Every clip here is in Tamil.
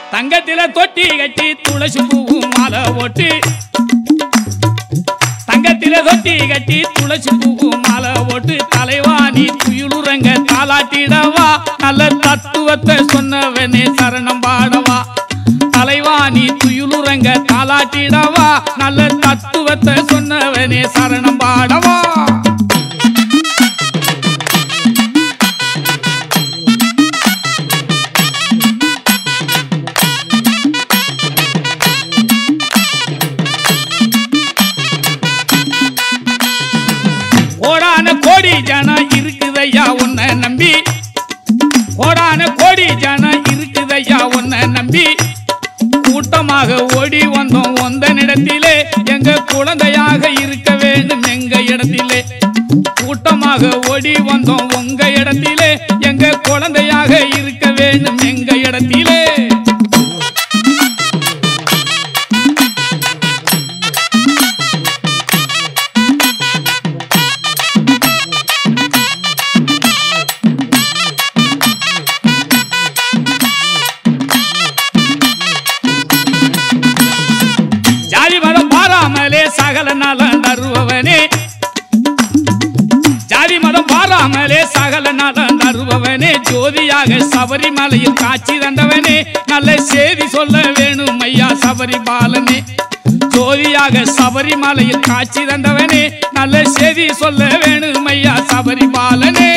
தங்கத்தில தொட்டி கட்டி துளசி பூவு மாலை ஓட்டு தங்கத்தில தொட்டி கட்டி துளசி பூவு மாலை ஓட்டு தலைவாணி துயிலுறங்க தாளாட்டிடவா நல்ல தத்துவத்தை சொன்னவனே சரணம் பாடவா தலைவாணி துயிலுறங்க தாளாட்டிடவா நல்ல தத்துவத்தை சொன்னவனே சரணம் பாடவா கோடான கோடி ஜனம் இருக்குதையா உன்னை நம்பி கோடான கோடி ஜனம் இருக்குதையா உன்னை நம்பி கூட்டமாக ஓடி வந்தோம் உந்த இடத்திலே எங்க குழந்தையாக இருக்க வேண்டும் எங்க இடத்திலே கூட்டமாக ஓடி வந்தோம் உங்க இடத்திலே எங்க குழந்தையாக இருக்க வேண்டும் எங்க இடத்திலே ஜாதி மதம் பாராமலே சகல நலம் தருபவனே ஜாதி மதம் பாராமலே சகல நலம் தருபவனே ஜோதியாக சபரிமலையில் காட்சி தந்தவனே நல்ல செய்தி சொல்ல வேணும் ஐயா சபரி பாலனே ஜோதியாக சபரிமலையில் காட்சி தந்தவனே நல்ல செய்தி சொல்ல வேணும் ஐயா சபரி பாலனே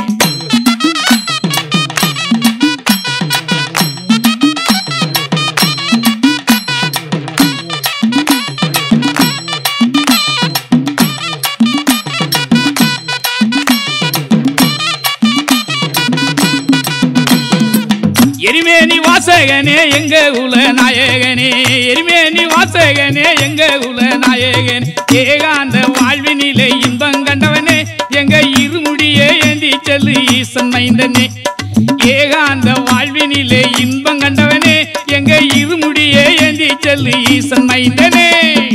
எரிமேனி வாசகனே எங்க குல நாயகனே எரிமேனி வாசகனே எங்க குல நாயகனே ஏகாந்த வாழ்வினிலே இன்பம் கண்டவனே எங்க இருமுடியே ஏந்தி செல்லு ஈசன் மைந்தனே ஏகாந்த வாழ்வினிலே இன்பம் கண்டவனே எங்க இருமுடியே ஏந்தி செல்லு ஈசன் மைந்தனே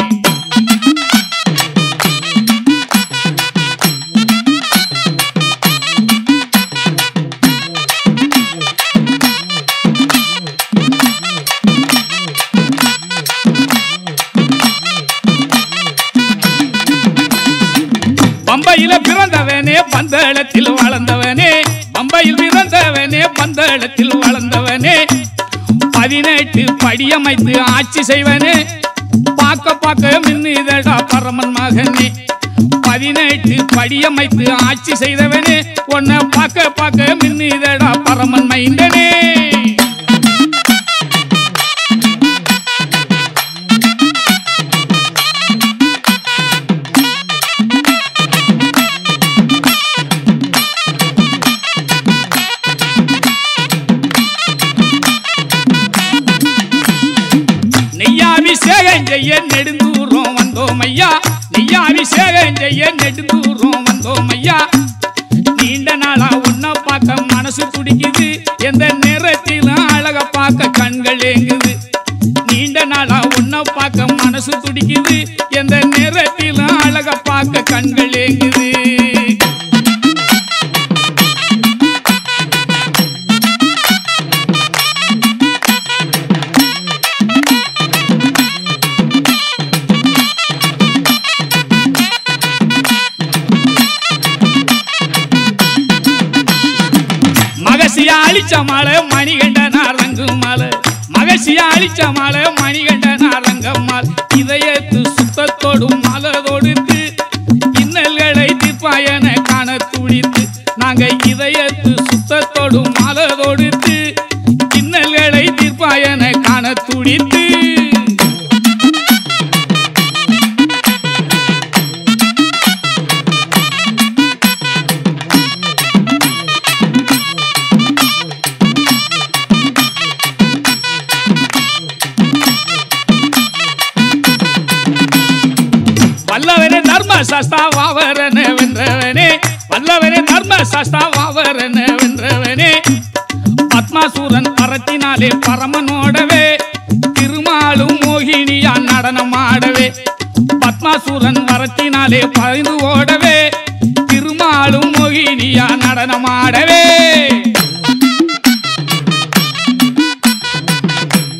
பம்பையில பிறந்தவனே பந்தளத்தில் வளர்ந்தவனே பம்பையில் பிறந்தவனே பந்தளத்தில் வளர்ந்தவனே பதினெட்டு படியமைத்து ஆட்சி செய்வனே பார்க்க பார்க்க மின்னிதடா பரமன் மகனே பதினெட்டு படியமைத்து ஆட்சி செய்தவனே உன்னை பார்க்க பார்க்க மின்னிதடா பரமன் மைந்தனே நெய்யாபிஷேகம் செய்ய நெடுந்தூரம் வந்தோம் ஐயா நெய்யாபிஷேகம் செய்ய நெடுந்தூரம் வந்தோம் ஐயா நீண்ட நாளா உன்னை பார்க்க மனசு துடிக்குது எந்த நேரத்திலும் அழக பார்க்க கண்கள் ஏங்குது நீண்ட நாளா உன்னை பார்க்க மனசு துடிக்குது எந்த நேரத்திலும் அழக பார்க்க கண்கள் ஏங்குது மகசியா அழிச்ச மாலை மணிகண்டன் அரங்கு மாலை மகசியா அழிச்ச மாலை மணிகண்டன் அரங்க மாலை இதயத்து சுத்தத்தோடு மாலை தொடுத்து இன்னல்களை தீர்ப்பாயன காண துடித்து நாங்க இதயத்து சுத்தத்தோடு மாலை தொடுத்து இன்னல்களை தீர்ப்பாயன காண துடித்து வல்லவனே தர்ம சஸ்தா வாவரன வென்றவனே வல்லவனே தர்ம சஸ்தா வாவரன வென்றவனே பத்மாசூரன் பரத்தினாலே பரமனோடவே திருமாலும் மோகினியா நடனமாடவே பத்மாசூரன் வரத்தினாலே பறந்து ஓடவே திருமாலும் மோகினியா நடனமாடவே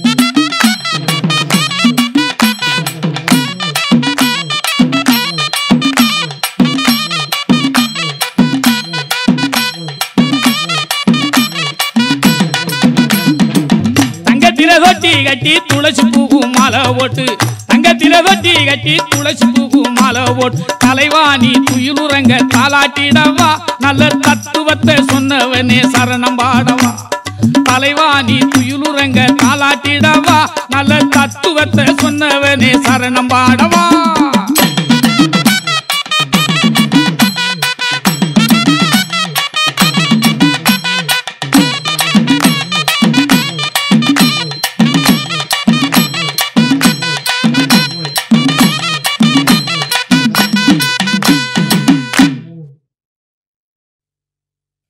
கட்டி துளசி பூவு மாலை ஓட்டு தங்கத்தில தொட்டி கட்டி துளசி பூவு மாலை ஓட்டு தலைவாணி துயிலுறங்க தாளாட்டிடவா நல்ல தத்துவத்தை சொன்னவனே சரணம் பாடவா தலைவாணி துயிலுறங்க தாளாட்டிடவா நல்ல தத்துவத்தை சொன்னவனே சரணம் பாடவா